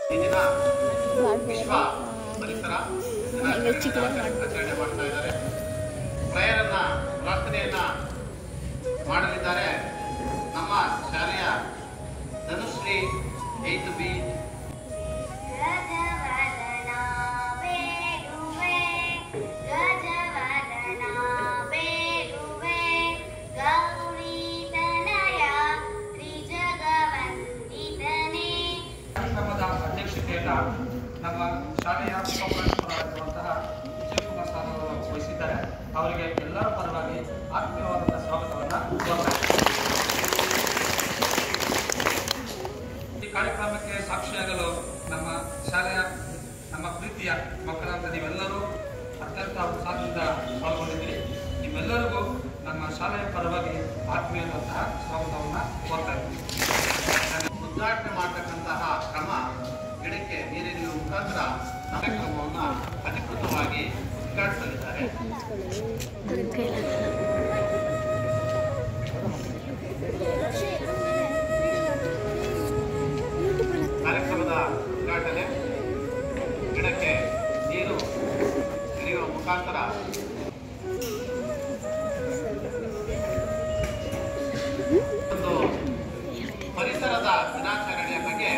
ಈ ದಿನ ವಿಶ್ವ ಪರಿಸರ ದಿನಾಚರಣೆಯನ್ನ ಆಚರಣೆ ಮಾಡ್ತಾ ಇದ್ದಾರೆ ಪ್ರೇಯರನ್ನ ಪ್ರಾರ್ಥನೆಯನ್ನ ಮಾಡಲಿದ್ದಾರೆ ನಮ್ಮ ಶಾಲೆಯ ಧನುಶ್ರೀ ಏತ್ ಬಿ ಗಜವದನ ಬೇಡುವೆ ಗಜವದನ ಬೇಡುವೆ ಗೌರಿ ತನಯ ತ್ರಿಜಗವಂದಿತನೇ ಕಾರ್ಯಕ್ರಮದ ಅಧ್ಯಕ್ಷತೆಯನ್ನ ನಮ್ಮ ಶಾಲೆಯ ಉಪಪ್ರಾಂಶುಪಾಲರಾಗಿರುವಂತಹ ವಿಜಯಕುಮಾರ್ ಸರ್ ಅವರು ವಹಿಸಿದ್ದಾರೆ ಅವರಿಗೆ ಎಲ್ಲರ ಪರವಾಗಿ ಆತ್ಮೀಯವಾದಂತಹ ಸ್ವಾಗತವನ್ನ ಕೋರ್ತಾ ಇದ್ದೇನೆ. ಈ ಕಾರ್ಯಕ್ರಮಕ್ಕೆ ಸಾಕ್ಷಿಯಾಗಲು ನಮ್ಮ ಶಾಲೆಯ ನಮ್ಮ ಪ್ರೀತಿಯ ಮಕ್ಕಳಾದ ನೀವೆಲ್ಲರೂ ಅತ್ಯಂತ ಉತ್ಸಾಹದಿಂದ ಪಾಲ್ಗೊಂಡಿದ್ದೀರಿ ನಿಮ್ಮೆಲ್ಲರಿಗೂ ನಮ್ಮ ಶಾಲೆಯ ಪರವಾಗಿ ಆತ್ಮೀಯವಾದಂತಹ ಸ್ವಾಗತವನ್ನ ಕೋರ್ತಾ ಇದ್ದೀನಿ ಉದ್ಘಾಟನೆ ಮಾಡತಕ್ಕಂತಹ ಕ್ರಮ ಗಿಡಕ್ಕೆ ನೀರಿನ ಮುಖಾಂತರ ಕಾರ್ಯಕ್ರಮವನ್ನು ಅಧಿಕೃತವಾಗಿ ಉದ್ಘಾಟಿಸಲಿದ್ದಾರೆ ಕಾರ್ಯಕ್ರಮದ ಉದ್ಘಾಟನೆ ಗಿಡಕ್ಕೆ ನೀರು ಹಿಡಿಯುವ ಮುಖಾಂತರ ಒಂದು ಪರಿಸರದ ದಿನಾಚರಣೆಯ ಬಗ್ಗೆ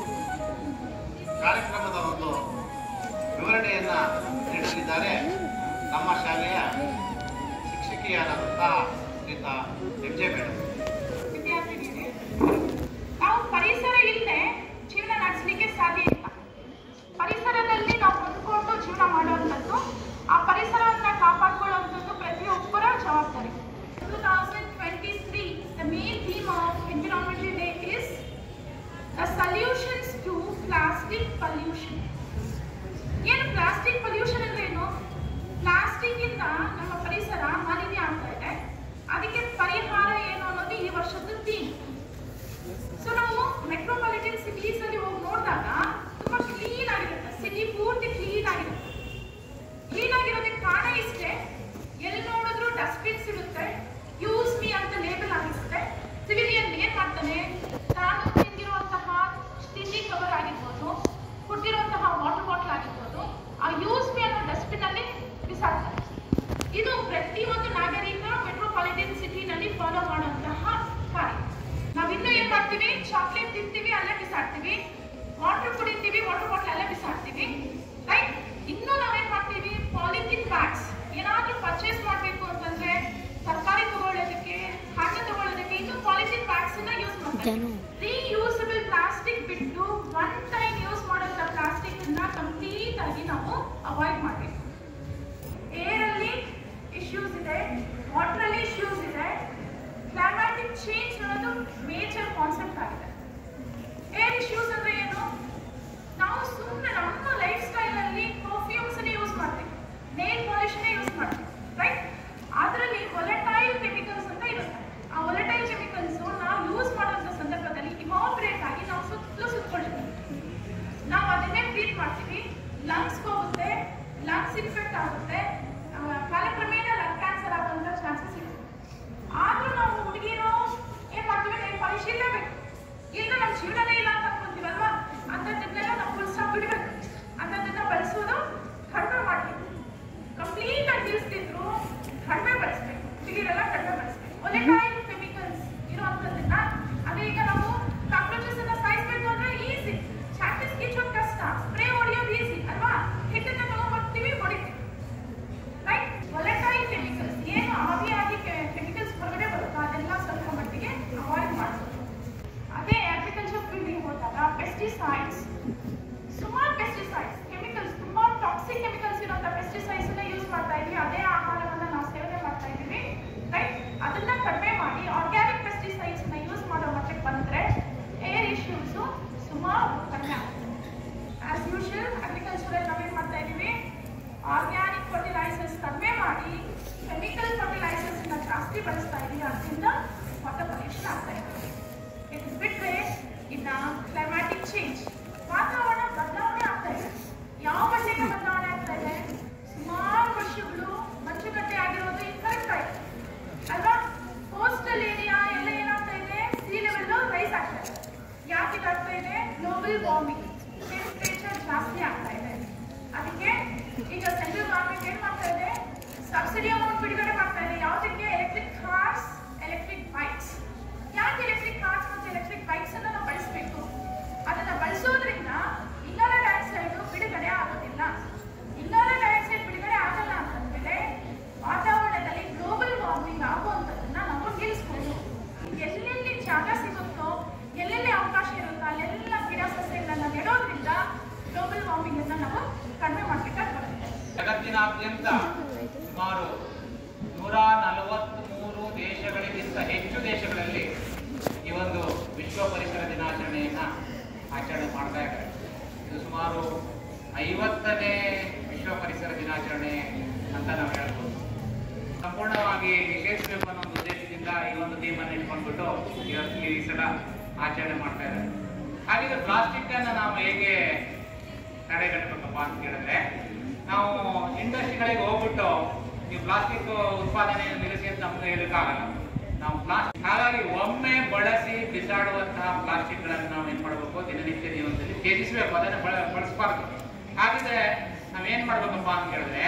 ಕಾರ್ಯಕ್ರಮದ ಒಂದು ವಿವರಣೆಯನ್ನ ನೀಡಲಿದ್ದಾರೆ ನಮ್ಮ ಶಾಲೆಯ ಶಿಕ್ಷಕಿಯಾದಂತಹ ಶ್ರೀತ ಎಂ ಜೆ ಮೇಡಮ್ ವಿದ್ಯಾರ್ಥಿನಿಯರೇ ನಾವು ಪರಿಸರ ಇಲ್ಲದೆ ಜೀವನ ನಡೆಸಲಿಕ್ಕೆ ಸಾಧ್ಯ ಇಲ್ಲ ಪರಿಸರದಲ್ಲಿ ನಾವು ಹೊಂದ್ಕೊಂಡು ಜೀವನ ಮಾಡುವಂಥದ್ದು ಆ ಪರಿಸರವನ್ನ ಕಾಪಾಡ್ಕೊಳ್ಳುವಂಥದ್ದು ಪ್ರತಿಯೊಬ್ಬರ ಜವಾಬ್ದಾರಿ two thousand twenty three the main theme of environmental day is the solutions to plastic pollution ಏನು ಪ್ಲಾಸ್ಟಿಕ್ ಪೊಲ್ಯೂಷನ್ ಅಂದ್ರೆ ಏನು ಪ್ಲಾಸ್ಟಿಕ್ ಇಂದ ನಮ್ಮ ಪರಿಸರ ಮಾಲಿನ್ಯ ಆಗ್ತಾ ಇದೆ ಅದಕ್ಕೆ ಪರಿಹಾರ ಏನು ಅನ್ನೋದು ಈ ವರ್ಷದ ಥೀಮ್ ಸೊ ನಾವು ಮೆಟ್ರೋಪಾಲಿಟನ್ ಸಿಟೀಸ್ ಅಲ್ಲಿ ಹೋಗಿ ನೋಡಿದಾಗ ತುಂಬಾ ಕ್ಲೀನ್ ಆಗಿರುತ್ತೆ ಸಿಟಿ ಪೂರ್ತಿ ಕ್ಲೀನ್ ಆಗಿರುತ್ತೆ ಕ್ಲೀನ್ ಆಗಿರೋದಕ್ಕೆ ಕಾರಣ ಇಷ್ಟೇ ಎಲ್ಲಿ ನೋಡಿದ್ರು ಡಸ್ಟ್ಬಿನ್ಸ್ ಇರುತ್ತೆ ಯೂಸ್ ಮೀ ಅಂತ ಲೇಬಲ್ ಆಗಿರುತ್ತೆ ಸಿವಿಲಿಯನ್ ಏನ್ ಮಾಡ್ತಾನೆ ತಾನು ತಿಂದಿರುವಂತಹ ತಿಂಡಿ ಕವರ್ ಆಗಿರ್ಬೋದು ಕುಟ್ಟಿರುವಂತಹ ವಾಟರ್ ಬಾಟಲ್ ಆಗಿರ್ಬೋದು ಆ ಯೂಸ್ ಮೀ ಅನ್ನೋ ಡಸ್ಟ್ಬಿನ್ ಅಲ್ಲಿ ಬಿಸಾಡ್ತಾರೆ ಇದು ಪ್ರತಿಯೊಂದು ನಾಗರಿಕ ಮೆಟ್ರೋಪಾಲಿಟನ್ ಸಿಟಿನಲ್ಲಿ ಫಾಲೋ ಮಾಡುವಂತಹ ಕಾರ್ಯ ನಾವಿನ್ನೂ ಏನ್ ಮಾಡ್ತೀವಿ ಚಾಕ್ಲೇಟ್ ತಿಂತೀವಿ ಅಲ್ಲೇ ಬಿಸಾಡ್ತೀವಿ ವಾಟರ್ ಕುಡಿತೀವಿ ವಾಟರ್ ಬಾಟಲ್ ಅಲ್ಲೇ ಬಿಸಾಡ್ತೀವಿ ರೈಟ್ ಇನ್ನು ನಾವೇನ್ ಮಾಡ್ತೀವಿ ಪಾಲಿಥಿನ್ ಬ್ಯಾಗ್ಸ್ ಏನಾದ್ರೂ ಪರ್ಚೇಸ್ ಮಾಡ್ಬೇಕು ಅಂತಂದ್ರೆ ತರಕಾರಿ ತಗೊಳ್ಳೋದಕ್ಕೆ ಹಣ್ಣು ತಗೊಳ್ಳೋದಕ್ಕೆ ಇನ್ನು ಪಾಲಿಥಿನ್ ಬ್ಯಾಗ್ಸ್ ಅನ್ನ ಯೂಸ್ ಮಾಡ್ತಾರೆ ರೀಯೂಸಬಲ್ ಪ್ಲಾಸ್ಟಿಕ್ ಬಿಟ್ಟು ಒನ್ ಟೈಮ್ ಯೂಸ್ ಮಾಡೋಂಥ ಪ್ಲಾಸ್ಟಿಕ್ ಅನ್ನ ಕಂಪ್ಲೀಟ್ ಆಗಿ ನಾವು ಅವಾಯ್ಡ್ ಮಾಡಬೇಕು ಏರಲ್ಲಿ ಇಶ್ಯೂಸ್ ಇದೆ ವಾಟರ್ ಅಲ್ಲಿ ಇಶ್ಯೂಸ್ ಇದೆ ಕ್ಲೈಮ್ಯಾಟಿಕ್ ಚೇಂಜ್ ಅನ್ನೋದು ಮೇಜರ್ ಕಾನ್ಸೆಪ್ಟ್ ಆಗಿದೆ ಏರ್ ಇಶ್ಯೂಸ್ ಅಂದ್ರೆ ಏನು ನಾವು ಸುಮ್ಮನೆ ನಮ್ಮ ಲೈಫ್ ಸ್ಟೈಲ್ ಅಲ್ಲಿ ಪರ್ಫ್ಯೂಮ್ಸ್ ಯೂಸ್ ಮಾಡ್ತೀವಿ ನೇಲ್ ಪಾಲಿಶ್ ಯೂಸ್ ಮಾಡ್ತೀವಿ ರೈಟ್ ಅದರಲ್ಲಿ ಒಲೆಟೈಲ್ ಕೆಮಿಕಲ್ಸ್ ಅಂತ ಇರುತ್ತೆ ಆ ಒಲೆಟೈಲ್ ಕೆಮಿಕಲ್ಸ್ ನಾವು ಯೂಸ್ ಮಾಡುವಂತ ಸಂದರ್ಭದಲ್ಲಿ ಇವಾಬ್ರೇಟ್ ಆಗಿ ನಾವು ಸುತ್ತಲೂ ಸುತ್ತಕೊಳ್ತೀವಿ ನಾವು ಅದನ್ನೇ ಫೀಲ್ ಮಾಡ್ತೀವಿ ಲಂಗ್ಸ್ ಹೋಗುತ್ತೆ ಲಂಗ್ಸ್ ಇನ್ಫೆಕ್ಟ್ ಆಗುತ್ತೆ ಆ, ಕಾಲಕ್ರಮೇಣ ಲಂಗ್ ಕ್ಯಾನ್ಸರ್ ಆಗುವಂತ ಚಾನ್ಸಸ್ ಇದೆ ಆದ್ರೂ ನಾವು ಹುಡುಗಿರು ಏನ್ ಮಾಡ್ತೀವಿ ನೇಲ್ ಪಾಲಿಶ್ ಇರಲೇಬೇಕು ಇಲ್ಲ ನಮ್ಮ ಜೀವನನೇ ಇಲ್ಲ ಅಂತ ಅನ್ಕೊಂತೀವಲ್ವಾ ಅಂಥದ್ದನ್ನೆಲ್ಲ ನಾವು ಫುಲ್ ಸ್ಟಾಪ್ ಬಿಡಬೇಕು ಅಂಥದ್ದನ್ನ ಬಳಸೋದು ಕಡಿಮೆ ಮಾಡಬೇಕು ಕಂಪ್ಲೀಟ್ ಆಗಿ ನಿಲ್ಲಿಸ್ತಿದ್ರು ಕಡಿಮೆ ಬಳಸ್ಬೇಕು ಹುಡುಗಿರೆಲ್ಲ ಕಡಿಮೆ ಬಳಸ್ಬೇಕು ಒಲೆಕಾಯಿ ಕೆಮಿಕಲ್ಸ್ ಇರುವಂಥದ್ದನ್ನ ಅದೇ ಈಗ ನಾವು ಕಾಕ್ರೋಚಸ್ ಅನ್ನ ಸಾಯಿಸ್ಬೇಕು ಅಂದ್ರೆ ಈಸಿ ಚಾಟಿಸ್ ಕೀಚೋದು ಕಷ್ಟ ಸ್ಪ್ರೇ ಹೊಡೆಯೋದು ಈಸಿ ಅಲ್ವಾ ಹಿಟ್ಟನ್ನ ತಗೊಂಡ್ಬರ್ತೀವಿ ಹೊಡಿತೀವಿ ರೈಟ್ ಒಲೆಟೈಲ್ ಕೆಮಿಕಲ್ಸ್ ಏನು ಆವಿಯಾಗಿ ಕೆಮಿಕಲ್ಸ್ ಹೊರಗಡೆ ಬರುತ್ತೋ ಅದೆಲ್ಲ ಸ್ವಲ್ಪ ಮಟ್ಟಿಗೆ ಅವಾಯ್ಡ್ ಮಾಡಬೇಕು ಅದೇ ಅಗ್ರಿಕಲ್ಚರ್ ಫೀಲ್ಡಿಗೆ ಹೋದಾಗ ಪೆಸ್ಟಿಸೈಡ್ಸ್ ಸುಮಾರು ಪೆಸ್ಟಿಸೈಡ್ಸ್ ಕೆಮಿಕಲ್ಸ್ ತುಂಬಾ ಟಾಕ್ಸಿಕ್ ಕೆಮಿಕಲ್ಸ್ ಇರುವಂತ ಪೆಸ್ಟಿಸೈಡ್ಸ್ ಅನ್ನ ಯೂಸ್ ಮಾಡ್ತಾ ಇದೀವಿ ಅದೇ ಆಹಾರವನ್ನ ನಾವು ಸೇವನೆ ಮಾಡ್ತಾ ಇದೀವಿ ರೈಟ್ ಅದನ್ನ ಕಡಿಮೆ ಮಾಡಿ ಆರ್ಗ್ಯಾನಿಕ್ ಪೆಸ್ಟಿಸೈಡ್ಸ್ ನ ಯೂಸ್ ಮಾಡೋ ಮಟ್ಟಕ್ಕೆ ಬಂದ್ರೆ ಏರ್ ಇಶ್ಯೂಸ್ ಸುಮಾರು ಕಡಿಮೆ ಆಗುತ್ತೆ ಆಸ್ ಯೂಶುವಲ್ ಅಗ್ರಿಕಲ್ಚರ್ ನಾವೇನ್ ಮಾಡ್ತಾ ಇದೀವಿ ಆರ್ಗ್ಯಾನಿಕ್ ಫರ್ಟಿಲೈಸರ್ಸ್ ಕಡಿಮೆ ಮಾಡಿ ಕೆಮಿಕಲ್ ಫರ್ಟಿಲೈಸರ್ಸ್ ನ ಜಾಸ್ತಿ ಬಳಸ್ತಾ ಇದೀವಿ ಅದರಿಂದ ವಾಟರ್ ಪೊಲ್ಯೂಷನ್ ಆಗ್ತಾ ಇದೆ ಇದು ಬಿಟ್ರೆ ಇನ್ನ ಕ್ಲೈಮ್ಯಾಟಿಕ್ ಚೇಂಜ್ ವಾತಾವರಣ ಬದಲಾವಣೆ ಆಗ್ತಾ ಇದೆ ಯಾವ ಮಟ್ಟಿಗೆ ಬದಲಾವಣೆ ಆಗ್ತಾ ಇದೆ ಸುಮಾರು ವರ್ಷಗಳು ಮಂಚುಗಡ್ಡೆ ಆಗಿರೋದು ಈಗ ಕರೆಕ್ಟ್ ಆಯ್ತು ಅಲ್ವಾ ಕೋಸ್ಟಲ್ ಏರಿಯಾ ಎಲ್ಲ ಏನಾಗ್ತಾ ಇದೆ ಸಿ ಲೆವೆಲ್ ರೈಸ್ ಆಗ್ತಾ ಇದೆ ಯಾಕೆ ಇದಾಗ್ತಾ ಇದೆ ಗ್ಲೋಬಲ್ ವಾರ್ಮಿಂಗ್ ಜಾಸ್ತಿ ಆಗ್ತಾ ಇದೆ ಅದಕ್ಕೆ ಈಗ ಸೆಂಟ್ರಲ್ ಗೌರ್ಮೆಂಟ್ ಏನ್ ಮಾಡ್ತಾ ಇದೆ ಸಬ್ಸಿಡಿ ಅಮೌಂಟ್ ಬಿಡುಗಡೆ ಮಾಡ್ತಾ ಇದೆ ಯಾವುದಕ್ಕೆ ಎಲೆಕ್ಟ್ರಿಕ್ ಕಾರ್ಸ್ ಎಲೆಕ್ಟ್ರಿಕ್ ಬೈಕ್ಸ್ ಯಾಕೆ ಎಲೆಕ್ಟ್ರಿಕ್ ಕಾರ್ಸ್ ಮತ್ತು ಎಲೆಕ್ಟ್ರಿಕ್ ಬೈಕ್ಸ್ ಅನ್ನ ನಾವು ಬಳಸಬೇಕು ಅದನ್ನ ಬಳಸೋದ್ರಿಂದ ಇನ್ನೋಲ ಡೈಆಕ್ಸೈಡ್ ಬಿಡುಗಡೆ ಆಗೋದಿಲ್ಲ ಇನ್ನೋಲ ಡೈಆಕ್ಸೈಡ್ ಬಿಡುಗಡೆ ಆಗಲ್ಲ ಅಂತಂದ್ರೆ ವಾತಾವರಣದಲ್ಲಿ ಗ್ಲೋಬಲ್ ವಾರ್ಮಿಂಗ್ ಆಗುವಂಥದ್ದನ್ನ ನಾವು ನಿಲ್ಲಿಸ್ಬೋದು ಎಲ್ಲೆಲ್ಲಿ ಜಾಗ ಸಿಗುತ್ತೋ ಎಲ್ಲೆಲ್ಲಿ ಅವಕಾಶ ಇರುತ್ತೋ ಅಲ್ಲೆಲ್ಲ ಗಿಡ ಸಸ್ಯಗಳನ್ನ ನೆಡೋದ್ರಿಂದ ಗ್ಲೋಬಲ್ ವಾರ್ಮಿಂಗ್ ಅನ್ನ ನಾವು ಕಡಿಮೆ ಮಾಡ್ಲಿಕ್ಕೆ ಬರುತ್ತೆ ಜಗತ್ತಿನಾದ್ಯಂತ ಸುಮಾರು ನೂರ ನಲವತ್ತ್ಮೂರು ದೇಶಗಳಿಗಿಂತ ಹೆಚ್ಚು ದೇಶಗಳಲ್ಲಿ ಈ ಒಂದು ವಿಶ್ವ ಪರಿಸರ ದಿನಾಚರಣೆಯನ್ನ ಆಚರಣೆ ಮಾಡ್ತಾ ಇದ್ದಾರೆ ಇದು ಸುಮಾರು ಐವತ್ತನೇ ವಿಶ್ವ ಪರಿಸರ ದಿನಾಚರಣೆ ಅಂತ ನಾವು ಹೇಳ್ಬೋದು ಸಂಪೂರ್ಣವಾಗಿ ನಿಷೇಧಿಸಬೇಕು ಅನ್ನೋ ಒಂದು ಉದ್ದೇಶದಿಂದ ಈ ಒಂದು ಥೀಮನ್ನು ಇಟ್ಕೊಂಡ್ಬಿಟ್ಟು ಇವತ್ತು ಈ ಸಲ ಆಚರಣೆ ಮಾಡ್ತಾ ಇದ್ದಾರೆ ಹಾಗೆ ಪ್ಲಾಸ್ಟಿಕ್ ಅನ್ನ ನಾವು ಹೇಗೆ ತಡೆಗಟ್ಟಬೇಕಪ್ಪ ಅಂತ ಕೇಳಿದ್ರೆ ನಾವು ಇಂಡಸ್ಟ್ರಿಗಳಿಗೆ ಹೋಗ್ಬಿಟ್ಟು ನೀವು ಪ್ಲಾಸ್ಟಿಕ್ ಉತ್ಪಾದನೆ ನಿಲ್ಲಿಸಿ ಅಂತ ನಮ್ಗೆ ಹೇಳಕ್ಕಾಗಲ್ಲ ನಾವು ಪ್ಲಾಸ್ಟಿಕ್ ಹಾಗಾಗಿ ಒಮ್ಮೆ ಬಳಸಿ ಬಿಸಾಡುವಂತಹ ಪ್ಲಾಸ್ಟಿಕ್ಗಳನ್ನು ನಾವು ಏನ್ ಮಾಡಬೇಕು ದಿನನಿತ್ಯ ಜೀವನದಲ್ಲಿ ತ್ಯಜಿಸಬೇಕು ಅದನ್ನು ಬಳ ಬಳಸಬಾರ್ದು ಹಾಗಿದ್ರೆ ನಾವೇನ್ ಮಾಡ್ಬೇಕಪ್ಪ ಅಂತ ಹೇಳಿದ್ರೆ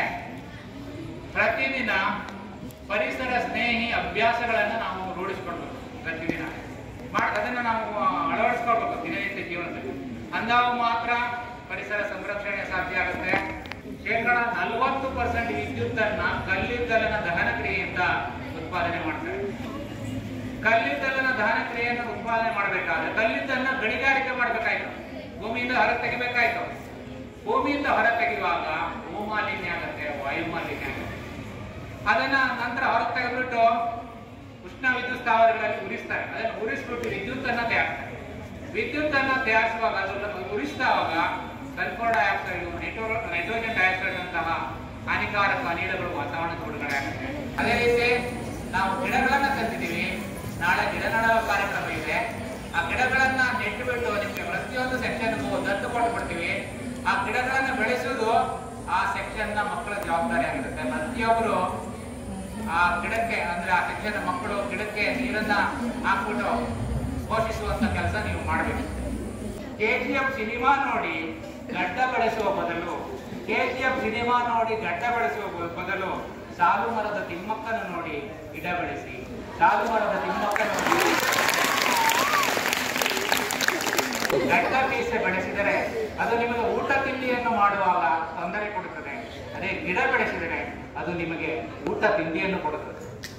ಪ್ರತಿದಿನ ಪರಿಸರ ಸ್ನೇಹಿ ಅಭ್ಯಾಸಗಳನ್ನು ನಾವು ರೂಢಿಸ್ಕೊಳ್ಬೇಕು ಪ್ರತಿದಿನ ಮಾಡಿ ಅದನ್ನು ನಾವು ಅಳವಡಿಸ್ಕೊಳ್ಬೇಕು ದಿನನಿತ್ಯ ಜೀವನದಲ್ಲಿ ಅಂದಾಗ ಮಾತ್ರ ಪರಿಸರ ಸಂರಕ್ಷಣೆ ಸಾಧ್ಯ ಆಗುತ್ತೆ ಶೇಕಡ ನಲವತ್ತು ಪರ್ಸೆಂಟ್ ವಿದ್ಯುತ್ತನ್ನ ಕಲ್ಲಿದ್ದಲಿನ ದಹನ ಕ್ರಿಯೆಯಿಂದ ಉತ್ಪಾದನೆ ಮಾಡ್ತಾರೆ ಕಲ್ಲಿದ್ದಲಿನ ದಹನ ಕ್ರಿಯೆಯನ್ನು ಉತ್ಪಾದನೆ ಮಾಡಬೇಕಾದ್ರೆ ಕಲ್ಲಿದ್ದನ್ನ ಗಣಿಗಾರಿಕೆ ಮಾಡಬೇಕಾಯ್ತು ಭೂಮಿಯಿಂದ ಹೊರ ತೆಗಿಬೇಕಾಯ್ತು ಭೂಮಿಯಿಂದ ಹೊರ ತೆಗೆಯುವಾಗ ಭೂಮಾಲಿನ್ಯ ಆಗುತ್ತೆ ವಾಯು ಮಾಲಿನ್ಯ ಆಗುತ್ತೆ ಅದನ್ನ ನಂತರ ಹೊರಗೆ ತೆಗೆದ್ಬಿಟ್ಟು ಉಷ್ಣ ವಿದ್ಯುತ್ ಸ್ಥಾವರಗಳಲ್ಲಿ ಉರಿಸ್ತಾರೆ ಅದನ್ನು ಉರಿಸ್ಬಿಟ್ಟು ವಿದ್ಯುತ್ ಅನ್ನ ತಯಾರಿಸ್ತಾರೆ ವಿದ್ಯುತ್ ಅನ್ನ ತಯಾರಿಸುವಾಗ ಅದನ್ನು ಉರಿಸಿದಾಗ sulphur dioxide nitro nitrogen dioxide ಅಂತಹ ಹಾನಿಕಾರಕ ಅನಿಲಗಳು ವಾತಾವರಣಕ್ಕೆ ಬಿಡುಗಡೆ ಆಗುತ್ತೆ ಅದೇ ರೀತಿ ನಾವು ಗಿಡಗಳನ್ನ ತಂದಿದ್ದೀವಿ ನಾಳೆ ಗಿಡ ನೆಡುವ ಕಾರ್ಯಕ್ರಮ ಇದೆ ಆ ಗಿಡಗಳನ್ನ ನೆಟ್ಟು ಬಿಟ್ಟು ನಿಮಗೆ ಪ್ರತಿಯೊಂದು ಸೆಕ್ಷನ್ ದತ್ತು ಕೊಟ್ಬಿಡ್ತೀವಿ ಆ ಗಿಡಗಳನ್ನ ಬೆಳೆಸುವುದು ಆ ಸೆಕ್ಷನ್ ನ ಮಕ್ಕಳ ಜವಾಬ್ದಾರಿ ಆಗಿರುತ್ತೆ ಪ್ರತಿಯೊಬ್ಬರು ಆ ಗಿಡಕ್ಕೆ ಅಂದ್ರೆ ಆ ಸೆಕ್ಷನ್ ಮಕ್ಕಳು ಗಿಡಕ್ಕೆ ನೀರನ್ನ ಹಾಕ್ಬಿಟ್ಟು ಪೋಷಿಸುವಂತ ಕೆಲಸ ನೀವು ಮಾಡಬೇಕು ಕೆಜಿಎಫ್ ಸಿನಿಮಾ ನೋಡಿ ಗಡ್ಡ ಬೆಳೆಸುವ ಬದಲು ಕೆಜಿಎಫ್ ಸಿನಿಮಾ ನೋಡಿ ಗಡ್ಡ ಬೆಳೆಸುವ ಬ- ಬದಲು ಸಾಲು ಮರದ ತಿಮ್ಮಕ್ಕನ ನೋಡಿ ಗಿಡ ಬೆಳೆಸಿ ಸಾಲು ಮರದ ತಿಮ್ಮಕ್ಕ ನೋಡಿ ಗಡ್ಡ ಮೀಸೆ ಬೆಳೆಸಿದರೆ ಅದು ನಿಮಗೆ ಊಟ ತಿಂಡಿಯನ್ನು ಮಾಡುವಾಗ ತೊಂದರೆ ಕೊಡುತ್ತದೆ ಅದೇ ಗಿಡ ಬೆಳೆಸಿದರೆ ಅದು ನಿಮಗೆ ಊಟ ತಿಂಡಿಯನ್ನು ಕೊಡುತ್ತದೆ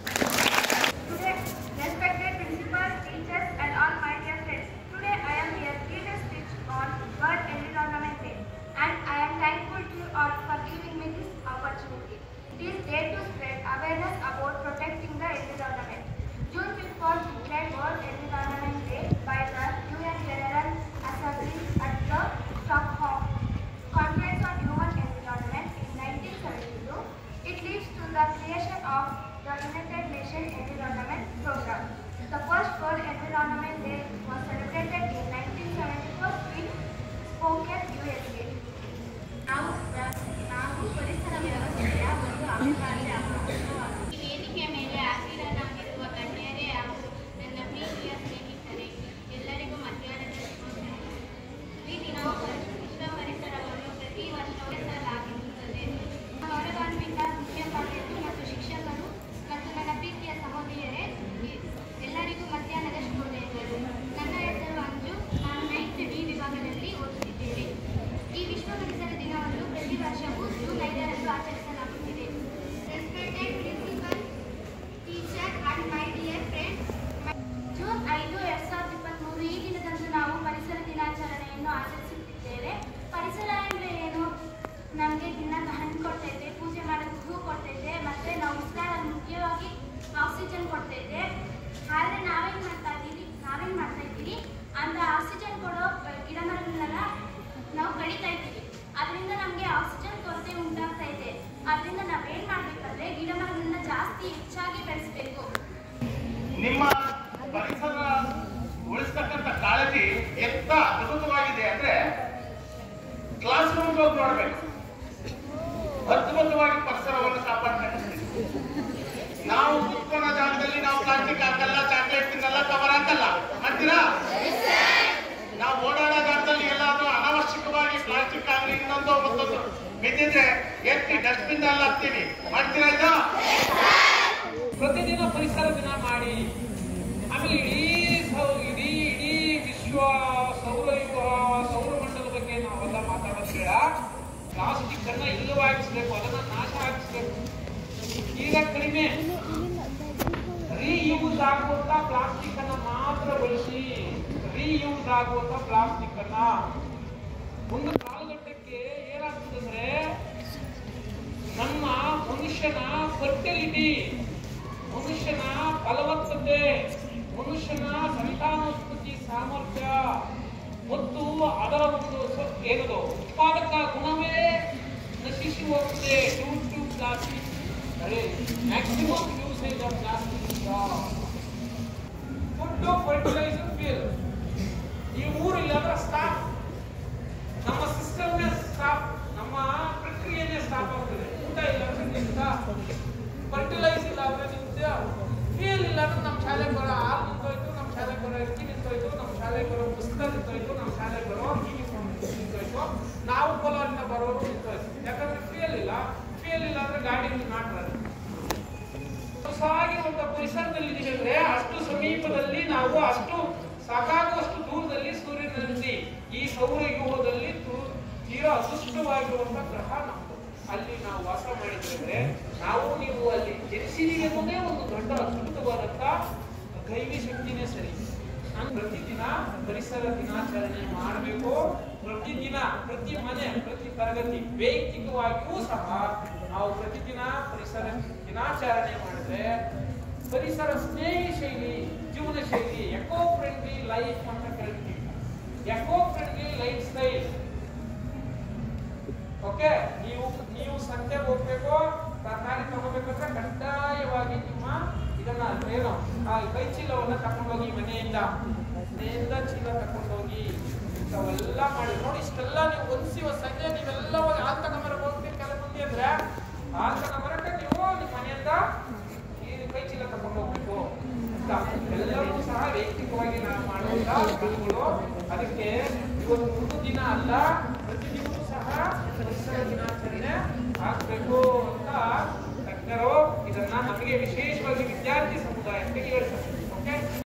Today, respected principals, teachers, and all my dear friends, today I am here to give a speech on World Environment Day, and I am thankful to you all for giving me this opportunity. It is day to spread awareness about protecting the environment. June 5th was declared World Environment Day by the UN General Assembly at the Stockholm Conference on Human Environment in 1972. It leads to the creation of the United Nations Environment Program. The first World Environment Day was celebrated in 1974 in Spokane, USA. ನಾವು ನಾವು ಪರಿಸರ ವ್ಯವಸ್ಥೆಯ ಒಂದು ಅವಿಭಾಜ್ಯ ಅಂಗ. ಈ ವೇದಿಕೆ ಮೇಲೆ ಹಸಿರನಾಗಿರುವ ಗಣ್ಯರೇ ಹಾಗೂ ನನ್ನ ಪ್ರೀತಿಯ ಸ್ನೇಹಿತರೆ ಎಲ್ಲರಿಗೂ ಮಧ್ಯಾಹ್ನದ ಶುಭೋದಯಗಳು. ಈ ದಿನವು ಪರಿ- ವಿಶ್ವ ಪರಿಸರವನ್ನು ಪ್ರತಿ ವರ್ಷ ಆಚರಿಸಲಾಗಿರುತ್ತದೆ ಗೌರವಾನ್ವಿತ ಮುಖ್ಯೋಪಾಧ್ಯಾಯರು ಮತ್ತು ಶಿಕ್ಷಕರು ಮತ್ತು ನನ್ನ ಪ್ರೀತಿಯ ಸಹೋದರಿಯರೇ ಈ- ಎಲ್ಲರಿಗೂ ಮಧ್ಯಾಹ್ನದ ಶುಭೋದಯಗಳು ನನ್ನ ಹೆಸರು ಅಂಜು ನಾನು ನೈನ್ತ್ ಡಿ ವಿಭಾಗದಲ್ಲಿ ಓದುತ್ತಿದ್ದೇನೆ ಈ ವಿಶ್ವ ಪರಿಸರ ದಿನವನ್ನು ಪ್ರತಿ ವರ್ಷವೂ ಜೂನ್ ಐದರಂದು ಆಚರಿಸಲಾಗುತ್ತಿದೆ respected principal teacher and my dear friends June ಐದು ಎರಡ್ ಸಾವಿರದ ಇಪ್ಪತ್ತ್ಮೂರು ಈ ದಿನದಂದು ನಾವು ಪರಿಸರ ದಿನಾಚರಣೆಯನ್ನು ಆಚರಿಸುತ್ತಿದ್ದೇವೆ ಪರಿಸರ ಅಂದರೆ ಏನು ನಮಗೆ ದಿನ ಹಣ್ಣು ಕೊಡ್ತೈತೆ ಪೂಜೆ ಮಾಡೋಕ್ಕೆ ಹೂ ಕೊಡ್ತೈತೆ ಮತ್ತು ನಾವು ಉಸಿರಾಡ ಮುಖ್ಯವಾಗಿ ಆಕ್ಸಿಜನ್ ಕೊಡ್ತೈತೆ ಆದರೆ ನಾವೇನು ಮಾಡ್ತಾ ಇದ್ದೀವಿ ನಾವೇನು ಮಾಡ್ತಾ ಇದ್ದೀವಿ ಅಂತ ಆಕ್ಸಿಜನ್ ಕೊಡೋ ಗಿಡ ಮರಗಳನ್ನೆಲ್ಲ ನಾವು ಕಡಿತಾ ಇದ್ದೀವಿ ಅದರಿಂದ ನಮಗೆ ಆಕ್ಸಿಜನ್ ಕೊರತೆ ಉಂಟಾಗ್ತಾ ಇದೆ ಅದರಿಂದ ನಾವೇನು ಮಾಡಬೇಕಂದ್ರೆ ಗಿಡ ಮರಗಳನ್ನ ಜಾಸ್ತಿ ಹೆಚ್ಚಾಗಿ ಬೆಳೆಸಬೇಕು ನಿಮ್ಮ ಪರಿಸರ ಉಳಿಸ್ತಕ್ಕಂಥ ಕಾಳಜಿ ಎಂತ ಅದ್ಭುತವಾಗಿದೆ ಅಂದ್ರೆ ಕ್ಲಾಸ್ ರೂಮ್ ಹೋಗಿ ನೋಡ್ಬೇಕು ಅದ್ಭುತವಾಗಿ ಪರಿಸರವನ್ನು ಕಾಪಾಡ್ಬೇಕು ನಾವು ಕುತ್ಕೊಳ್ಳೋ ಜಾಗದಲ್ಲಿ ನಾವು ಪ್ಲಾಸ್ಟಿಕ್ ಹಾಕಲ್ಲ ಚಾಕ್ಲೇಟ್ ತಿನ್ನಲ್ಲ ಕವರ್ ಹಾಕಲ್ಲ ಮಾಡ್ತೀರಾ ನಾವು ಓಡಾಡೋ ಜಾಗದಲ್ಲಿ ಎಲ್ಲಾದ್ರೂ ಅನಾವಶ್ಯಕವಾಗಿ ಪ್ಲಾಸ್ಟಿಕ್ ಇದ್ದಿದ್ರೆ ಎತ್ತಿ ಡಸ್ಟ್ಬಿನ್ ಅಲ್ಲಿ ಹಾಕ್ತೀವಿ ಮಾಡ್ತೀರಾ ಇದು ಪ್ರತಿದಿನ ಪರಿಸರ ದಿನ ಮಾಡಿ ಆಮೇಲೆ ಇಡೀ ಸೌ ಇಡೀ ಇಡೀ ವಿಶ್ವ ಸೌರಯುಗ ಸೌರಮಂಡಲ ಬಗ್ಗೆ ನಾವೆಲ್ಲ ಮಾತಾಡೋದು ಬೇಡ ಪ್ಲಾಸ್ಟಿಕ್ ಅನ್ನ ಇಲ್ಲವಾಗಿಸ್ಬೇಕು ಅದನ್ನ ನಾಶ ಆಗಿಸ್ಬೇಕು ಈಗ ಕಡಿಮೆ ರೀಯೂಸ್ ಆಗುವಂತ ಪ್ಲಾಸ್ಟಿಕ್ ಅನ್ನ ಮಾತ್ರ ಬಳಸಿ ರೀಯೂಸ್ ಆಗುವಂತ ಪ್ಲಾಸ್ಟಿಕ್ ಅನ್ನ ಒಂದು ಕಾಲಘಟ್ಟಕ್ಕೆ ಏನಾಗ್ತದಂದ್ರೆ ನಮ್ಮ ಮನುಷ್ಯನ ಫರ್ಟಿಲಿಟಿ ಮನುಷ್ಯನ ಫಲವತ್ತತೆ ಮನುಷ್ಯನ ಸಂತಾನೋತ್ಪತ್ತಿ ಸಾಮರ್ಥ್ಯ ಮತ್ತು ಅದರ ಒಂದು ಸ- ಏನದು ಉತ್ಪಾದಕ ಗುಣವೇ ನಶಿಸಿ ಹೋಗುತ್ತೆ due to plastic are maximum usage of plastic food fertiliser ಫೀಲ್ ಈ ಊರಿಲ್ಲಾದ್ರೆ ಸ್ಟಾಪ್ ನಮ್ಮ ಸಿಸ್ಟಮ್ನೇ ಸ್ಟಾಪ್ ನಮ್ಮ ಪ್ರಕ್ರಿಯೆನೇ ಸ್ಟಾಪ್ ಆಗ್ತದೆ ಊಟ ಇಲ್ಲ ಅಂದ್ರೆ ನಿಂತ ಫರ್ಟಿಲೈಸ್ ಇಲ್ಲ ಅಂದ್ರೆ ನಿಂತ ಫೀಲ್ ಇಲ್ಲ ಅಂದ್ರೆ ನಮ್ಮ ಶಾಲೆಗೆ ಬರೋ ಹಾಲು ನಿಂತೋಯ್ತು ನಮ್ಮ ಶಾಲೆಗೆ ಬರೋ ಅಕ್ಕಿ ನಿಂತೋಯ್ತು ನಮ್ಮ ಶಾಲೆಗೆ ಬರೋ ಪುಸ್ತಕ ನಿಂತೋಯ್ತು ನಮ್ಮ ಶಾಲೆಗೆ ಬರೋ ಯೂನಿಫಾರ್ಮ್ ನಿಂತೋಯ್ತು ನಾವು ಕೋಲಾರಿಂದ ಬರೋರು ನಿಂತೋಯ್ತು ಯಾಕಂದ್ರೆ ಫೀಲ್ ಇಲ್ಲ ಫೀಲ್ ಇಲ್ಲ ಅಂದ್ರೆ ಗಾಡಿ ನಾಟ್ ರನ್ ಸಾಗಿರುವಂತ ಪರಿಸರದಲ್ಲಿ ಇದೀವಿ ಅಂದ್ರೆ ಅಷ್ಟು ಸಮೀಪದಲ್ಲಿ ನಾವು ಅಷ್ಟು ಸಾಕಾಗುವಷ್ಟು ದೂರದಲ್ಲಿ ಸೂರ್ಯನಲ್ಲಿ ಈ ಸೌರವ್ಯೂಹದಲ್ಲಿ ತು- ತೀರಾ ಅದೃಷ್ಟವಾಗಿರುವಂತ ಗ್ರಹ ನಮ್ದು ಅಲ್ಲಿ ನಾವು ವಾಸ ಮಾಡಿದ್ರೆ ನಾವು ನೀವು ಅಲ್ಲಿ ಜನಿಸಿದೀವಿ ಅನ್ನೋದೇ ಒಂದು ದೊಡ್ಡ ಅದ್ಭುತವಾದಂತ ದೈವಿ ಶಕ್ತಿನೇ ಸರಿ ನಾನು ಪ್ರತಿದಿನ ಪರಿಸರ ದಿನಾಚರಣೆ ಮಾಡಬೇಕು ಪ್ರತಿದಿನ ಪ್ರತಿ ಮನೆ ಪ್ರತಿ ತರಗತಿ ವೈಯಕ್ತಿಕವಾಗಿಯೂ ಸಹ ನಾವು ಪ್ರತಿದಿನ ಪರಿಸರ ದಿನಾಚರಣೆ ಮಾಡಿದ್ರೆ ಪರಿಸರ ಸ್ನೇಹಿ ಶೈಲಿ ಜೀವನ ಶೈಲಿ ಎಕೋ ಫ್ರೆಂಡ್ಲಿ ಲೈಫ್ ಅಂತ ಕರಿತೀವಿ eco friendly life style okay ನೀವು ನೀವು ಸಂತೆಗೆ ಹೋಗ್ಬೇಕು ತರಕಾರಿ ತಗೋಬೇಕಂದ್ರೆ ಕಡ್ಡಾಯವಾಗಿ ನಿಮ್ಮ ಇದನ್ನ ಏನು ಆ ಕೈ ಚೀಲವನ್ನ ತಕೊಂಡೋಗಿ ಮನೆಯಿಂದ ಮನೆಯಿಂದ ಚೀಲ ತಕೊಂಡೋಗಿ ಇಂಥವೆಲ್ಲ ಮಾಡಿ ನೋಡಿ ಇಷ್ಟೆಲ್ಲ ನೀವು ಒಂದ್ಸಿ ಸಂಜೆ ನೀವೆಲ್ಲ ಹೋಗಿ ಹಾಲು ತಗೊಂಬರಕ್ಕೆ ಹೋಗ್ತೀರಿ ಕೆಲ ಮಂದಿ ಅಂದ್ರೆ ಹಾಲು ತಗೊಂಬರಕ್ಕೆ ನೀವು ನಿಮ್ಮ ಮನೆಯಿಂದ ಈ ಕೈ ಚೀಲ ತಕೊಂಡು ಹೋಗ್ಬೇಕು ಅಂತ ಎಲ್ಲರೂ ಸಹ ವೈಯಕ್ತಿಕವಾಗಿ ನಾವು ಮಾಡುವಂತ ಕ್ರಮಗಳು ಅದಕ್ಕೆ ಇವತ್ತು ಒಂದು ದಿನ ಅಲ್ಲ ಪ್ರತಿದಿನವೂ ಸಹ ಪರಿಸರ ದಿನಾಚರಣೆ ಆಗ್ಬೇಕು ಅಂತ ತಜ್ಞರು ಇದನ್ನ ನಮಗೆ ವಿಶೇಷವಾಗಿ ವಿದ್ಯಾರ್ಥಿ ಸಮುದಾಯಕ್ಕೆ ಹೇಳ್ತಾರೆ ಓಕೆ